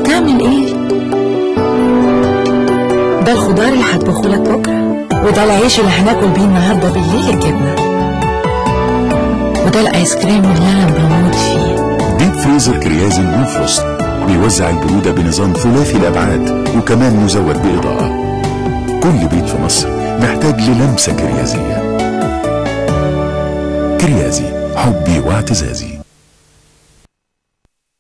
تعمل ايه ده الخضار اللي هطبخه لك بكره وده العيش اللي هناكل بيه النهارده بالليل الجبنه وده الايس كريم اللي انا بموت فيه ديب فريزر كريازي نو فروست بيوزع البرودة بنظام ثلاثي الأبعاد وكمان مزود بإضاءة كل بيت في مصر محتاج للمسة كريازية كريازي حبي واعتزازي